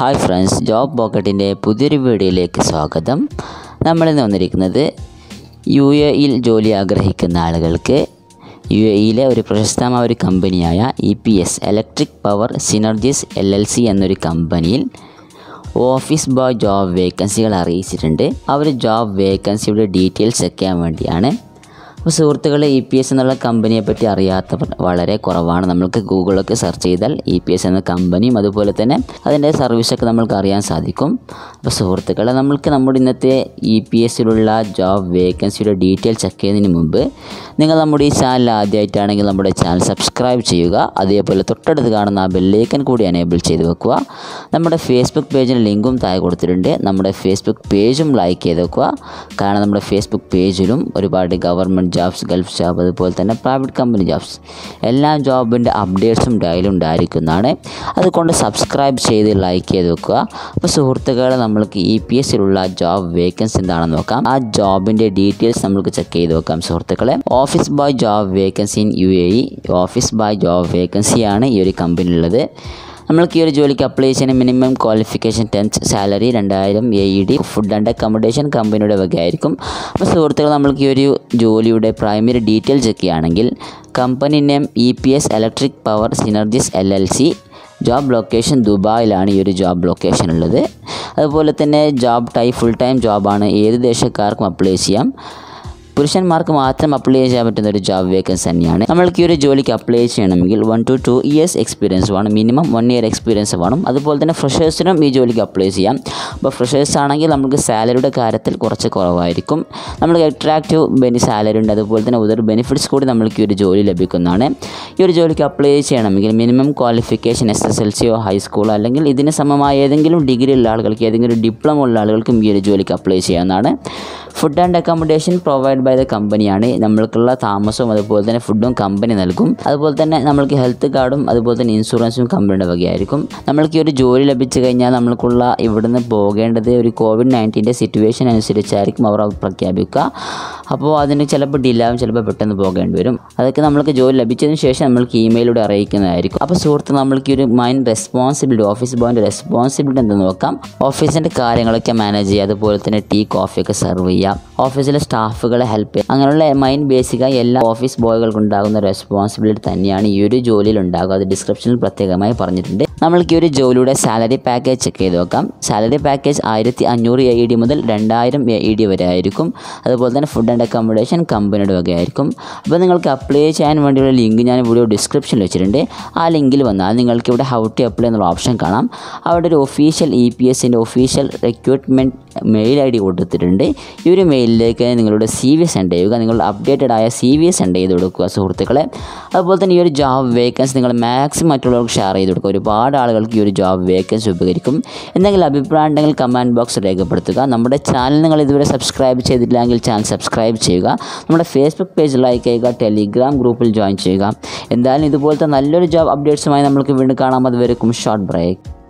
hi friends job പോക്കറ്റിൻ്റെ പുതിയൊരു വീഡിയോയിലേക്ക് സ്വാഗതം നമ്മളിന്ന് വന്നിരിക്കുന്നത് യു എയിൽ ജോലി ആഗ്രഹിക്കുന്ന ആളുകൾക്ക് യു എയിലെ ഒരു പ്രശസ്തമായ ഒരു കമ്പനിയായ E P S electric power synergies L L C എന്നൊരു കമ്പനിയിൽ ഓഫീസ് ബോയ് ജോബ് വേക്കൻസികൾ അറിയിച്ചിട്ടുണ്ട് ആ ഒരു ജോബ് വേക്കൻസിയുടെ ഡീറ്റെയിൽസ് ചെക്ക് വേണ്ടിയാണ് അപ്പോൾ സുഹൃത്തുക്കളെ ഇ പി എസ് എന്നുള്ള കമ്പനിയെ പറ്റി അറിയാത്തവർ വളരെ കുറവാണ് നമ്മൾക്ക് ഗൂഗിളൊക്കെ സെർച്ച് ചെയ്താൽ ഇ പി എസ് എന്ന കമ്പനിയും അതുപോലെ തന്നെ അതിൻ്റെ സർവീസൊക്കെ നമ്മൾക്ക് അറിയാൻ സാധിക്കും അപ്പോൾ സുഹൃത്തുക്കളെ നമ്മൾക്ക് നമ്മുടെ ഇന്നത്തെ ഇ പി എസിലുള്ള ജോബ് വേക്കൻസിയുടെ ഡീറ്റെയിൽ ചെക്ക് ചെയ്യുന്നതിന് മുമ്പ് നിങ്ങൾ നമ്മുടെ ഈ ചാനൽ ആദ്യമായിട്ടാണെങ്കിൽ നമ്മുടെ ചാനൽ സബ്സ്ക്രൈബ് ചെയ്യുക അതേപോലെ തൊട്ടടുത്ത് കാണുന്ന ആ ബെല്ലേക്കൻ കൂടി എനേബിൾ ചെയ്ത് വെക്കുക നമ്മുടെ ഫേസ്ബുക്ക് പേജിന് ലിങ്കും താഴെ കൊടുത്തിട്ടുണ്ട് നമ്മുടെ ഫേസ്ബുക്ക് പേജും ലൈക്ക് ചെയ്ത് വെക്കുക കാരണം നമ്മുടെ ഫേസ്ബുക്ക് പേജിലും ഒരുപാട് ഗവൺമെൻറ് ജോബ്സ് ഗൾഫ് ജോബ് അതുപോലെ തന്നെ പ്രൈവറ്റ് കമ്പനി ജോബ്സ് എല്ലാ ജോബിൻ്റെ അപ്ഡേറ്റ്സും ഡയലും ഉണ്ടായിരിക്കുന്നതാണ് അതുകൊണ്ട് സബ്സ്ക്രൈബ് ചെയ്ത് ലൈക്ക് ചെയ്ത് വെക്കുക അപ്പോൾ സുഹൃത്തുക്കളെ നമ്മൾക്ക് ഇ പി എസിലുള്ള ജോബ് വേക്കൻസി എന്താണെന്ന് നോക്കാം ആ ജോബിൻ്റെ ഡീറ്റെയിൽസ് നമുക്ക് ചെക്ക് ചെയ്ത് നോക്കാം സുഹൃത്തുക്കളെ office boy job vacancy in U A E office boy job വേക്കൻസിയാണ് ഈ ഒരു കമ്പനിയിലുള്ളത് നമ്മൾക്ക് ഈ ഒരു ജോലിക്ക് അപ്ലൈ ചെയ്യുന്ന മിനിമം ക്വാളിഫിക്കേഷൻ ടെൻത്ത് സാലറി രണ്ടായിരം A E D food and accommodation കമ്പനിയുടെ വകയായിരിക്കും അപ്പോൾ സുഹൃത്തുക്കൾ നമ്മൾക്ക് ഈ ഒരു ജോലിയുടെ പ്രൈമറി ഡീറ്റെയിൽ ചെക്ക് ചെയ്യുകയാണെങ്കിൽ company name E P S electric power synergies L L C job location ദുബായിലാണ് ഈ ഒരു ജോബ് ലൊക്കേഷൻ ഉള്ളത് അതുപോലെ തന്നെ ജോബ് ടൈപ്പ് ഫുൾ ടൈം ജോബാണ് ഏത് ദേശക്കാർക്കും അപ്ലൈ ചെയ്യാം പുരുഷന്മാർക്ക് മാത്രം അപ്ലൈ ചെയ്യാൻ പറ്റുന്ന ഒരു ജോബ് വേക്കൻസി തന്നെയാണ് നമ്മൾക്ക് ഈ ഒരു ജോലിക്ക് അപ്ലൈ ചെയ്യണമെങ്കിൽ one two two years experience വേണം മിനിമം വൺ ഇയർ എക്സ്പീരിയൻസ് വേണം അതുപോലെ തന്നെ ഫ്രഷേഴ്സിനും ഈ ജോലിക്ക് അപ്ലൈ ചെയ്യാം അപ്പോൾ ഫ്രഷേഴ്സ് ആണെങ്കിൽ നമുക്ക് സാലറിയുടെ കാര്യത്തിൽ കുറച്ച് കുറവായിരിക്കും നമുക്ക് അട്രാക്റ്റീവ് ബെനി സാലറി ഉണ്ട് അതുപോലെ തന്നെ ഉദർ ബെനിഫിറ്റ്സ് കൂടി നമ്മൾക്ക് ഈ ഒരു ജോലി ലഭിക്കുന്നതാണ് ഈ ഒരു ജോലിക്ക് അപ്ലൈ ചെയ്യണമെങ്കിൽ minimum qualification S S L സിയോ ഹൈസ്കൂളോ അല്ലെങ്കിൽ ഇതിന് സമമായ ഏതെങ്കിലും ഡിഗ്രി ഉള്ള ആളുകൾക്ക് ഏതെങ്കിലും ഡിപ്ലോമ ഉള്ള ആളുകൾക്കും ഈ ഒരു ജോലിക്ക് അപ്ലൈ ചെയ്യാവുന്നതാണ് food and accommodation provide by the കമ്പനിയാണ് നമ്മൾക്കുള്ള താമസവും അതുപോലെ തന്നെ ഫുഡും കമ്പനി നൽകും അതുപോലെ തന്നെ നമ്മൾക്ക് ഹെൽത്ത് കാർഡും അതുപോലെ തന്നെ ഇൻഷുറൻസും കമ്പനിയുടെ വകയായിരിക്കും നമ്മൾക്ക് ഈ ഒരു ജോലി ലഭിച്ചു കഴിഞ്ഞാൽ നമ്മൾക്കുള്ള ഇവിടുന്ന് പോകേണ്ടത് ഒരു കോവിഡ് നയൻറ്റീൻ്റെ സിറ്റുവേഷൻ അനുസരിച്ചായിരിക്കും അവർ പ്രഖ്യാപിക്കുക അപ്പോൾ അതിന് ചിലപ്പോൾ ഡിലേ ആവും ചിലപ്പോൾ പെട്ടെന്ന് പോകേണ്ടി വരും അതൊക്കെ നമ്മൾക്ക് ജോലി ലഭിച്ചതിന് ശേഷം നമ്മൾക്ക് ഇമെയിലൂടെ അറിയിക്കുന്നതായിരിക്കും അപ്പോൾ സുഹൃത്ത് നമ്മൾക്ക് ഈ ഒരു മൈൻഡ് റെസ്പോൺസിബിലിറ്റി ഓഫീസ് ബോയിൻ്റെ റെസ്പോൺസിബിലിറ്റി എന്തെന്ന് നോക്കാം ഓഫീസിൻ്റെ കാര്യങ്ങളൊക്കെ മാനേജ് ചെയ്യുക അതുപോലെ തന്നെ ടീ കോഫിയൊക്കെ സെർവ് ചെയ്യുക ഓഫീസിലെ സ്റ്റാഫുകളെ ഹെൽപ്പ് ചെയ്യുക അങ്ങനെയുള്ള മൈൻഡ് ബേസിക്കായി എല്ലാ ഓഫീസ് ബോയ്കൾക്ക് ഉണ്ടാകുന്ന റെസ്പോൺസിബിലിറ്റി തന്നെയാണ് ഈ ഒരു ജോലിയിൽ ഉണ്ടാകുക അത് ഡിസ്ക്രിപ്ഷനിൽ പ്രത്യേകമായി പറഞ്ഞിട്ടുണ്ട് നമ്മൾക്ക് ഈ ഒരു ജോലിയുടെ സാലറി പാക്കേജ് ചെക്ക് ചെയ്ത് നോക്കാം സാലറി പാക്കേജ് ആയിരത്തി അഞ്ഞൂറ് എ ഇ ഡി മുതൽ രണ്ടായിരം എ ഇ ഡി വരെ ആയിരിക്കും അതുപോലെ തന്നെ ഫുഡ് ആൻഡ് അക്കോമഡേഷൻ കമ്പനിയുടെ വകയായിരിക്കും അപ്പോൾ നിങ്ങൾക്ക് അപ്ലൈ ചെയ്യാൻ വേണ്ടിയുള്ള ലിങ്ക് ഞാൻ വീഡിയോ ഡിസ്ക്രിപ്ഷനിൽ വെച്ചിട്ടുണ്ട് ആ ലിങ്കിൽ വന്നാൽ നിങ്ങൾക്ക് ഇവിടെ ഹൗ ടു അപ്ലൈ എന്നുള്ള ഓപ്ഷൻ കാണാം അവിടെ ഒരു ഒഫീഷ്യൽ ഇ പി എസിൻ്റെ official recruitment mail I D കൊടുത്തിട്ടുണ്ട് ഈ ഒരു മെയിലിലേക്ക് നിങ്ങളുടെ സി വി സെൻഡ് ചെയ്യുക നിങ്ങളുടെ അപ്ഡേറ്റഡ് ആയ സി വി സെൻഡ് ചെയ്ത് കൊടുക്കുക സുഹൃത്തുക്കളെ അതുപോലെ തന്നെ ഈ ഒരു ജോബ് വേക്കൻസി നിങ്ങൾ മാക്സിമം മറ്റുള്ളവർക്ക് ഷെയർ ചെയ്ത് കൊടുക്കുക ഒരുപാട് ആളുകൾക്ക് ഈ ഒരു ജോബ് വേക്കൻസി ഉപകരിക്കും എന്തെങ്കിലും അഭിപ്രായം ഉണ്ടെങ്കിൽ കമൻറ്റ് ബോക്സ് രേഖപ്പെടുത്തുക നമ്മുടെ ചാനൽ നിങ്ങൾ ഇതുവരെ സബ്സ്ക്രൈബ് ചെയ്തിട്ടില്ലെങ്കിൽ ചാനൽ സബ്സ്ക്രൈബ് ചെയ്യുക നമ്മുടെ ഫേസ്ബുക്ക് പേജ് ലൈക്ക് ചെയ്യുക ടെലിഗ്രാം ഗ്രൂപ്പിൽ ജോയിൻ ചെയ്യുക എന്തായാലും ഇതുപോലത്തെ നല്ലൊരു ജോബ് അപ്ഡേറ്റ്സുമായി നമുക്ക് വീണ്ടും കാണാം അതുവരെക്കും ഷോർട്ട് ബ്രേക്ക്